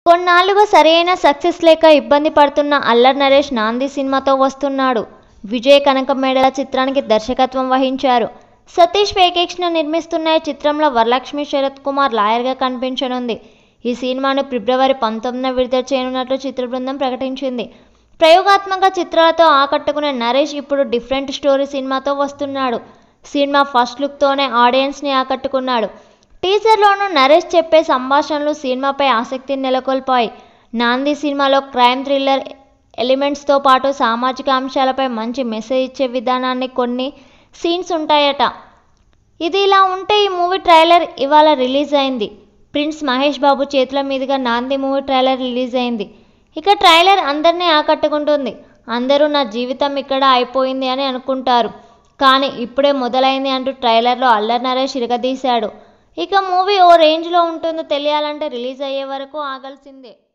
కొన్నాళ్లుగా సరైన సక్సెస్ లేక ఇబ్బంది పడుతున్న అల్లర్ నరేష్ నాంది సినిమాతో వస్తున్నాడు విజయ్ కనకమేడల చిత్రానికి దర్శకత్వం వహించారు సతీష్ వేకేక్షణ నిర్మిస్తున్న ఈ చిత్రంలో వరలక్ష్మి శరత్ కుమార్ లాయర్గా కనిపించనుంది ఈ సినిమాను ఫిబ్రవరి పంతొమ్మిదిన విడుదల చేయనున్నట్లు చిత్ర బృందం ప్రకటించింది ప్రయోగాత్మక చిత్రాలతో ఆకట్టుకునే నరేష్ ఇప్పుడు డిఫరెంట్ స్టోరీ సినిమాతో వస్తున్నాడు సినిమా ఫస్ట్ లుక్తోనే ఆడియన్స్ని ఆకట్టుకున్నాడు టీజర్లోనూ నరేష్ చెప్పే సంభాషణలు సినిమాపై ఆసక్తిని నెలకొల్పాయి నాంది సినిమాలో క్రైమ్ థ్రిల్లర్ ఎలిమెంట్స్తో పాటు సామాజిక అంశాలపై మంచి మెసేజ్ ఇచ్చే విధానాన్ని కొన్ని సీన్స్ ఉంటాయట ఇది ఇలా ఉంటే ఈ మూవీ ట్రైలర్ ఇవాళ రిలీజ్ అయింది ప్రిన్స్ మహేష్ బాబు చేతుల మీదుగా నాంది మూవీ ట్రైలర్ రిలీజ్ అయింది ఇక ట్రైలర్ అందరినీ ఆకట్టుకుంటుంది అందరూ నా జీవితం ఇక్కడ అయిపోయింది అని అనుకుంటారు కానీ ఇప్పుడే మొదలైంది అంటూ ట్రైలర్లో అల్లరి నరేష్ ఇరగదీశాడు ఇక మూవీ ఓ రేంజ్లో ఉంటుందో తెలియాలంటే రిలీజ్ అయ్యే వరకు ఆగాల్సిందే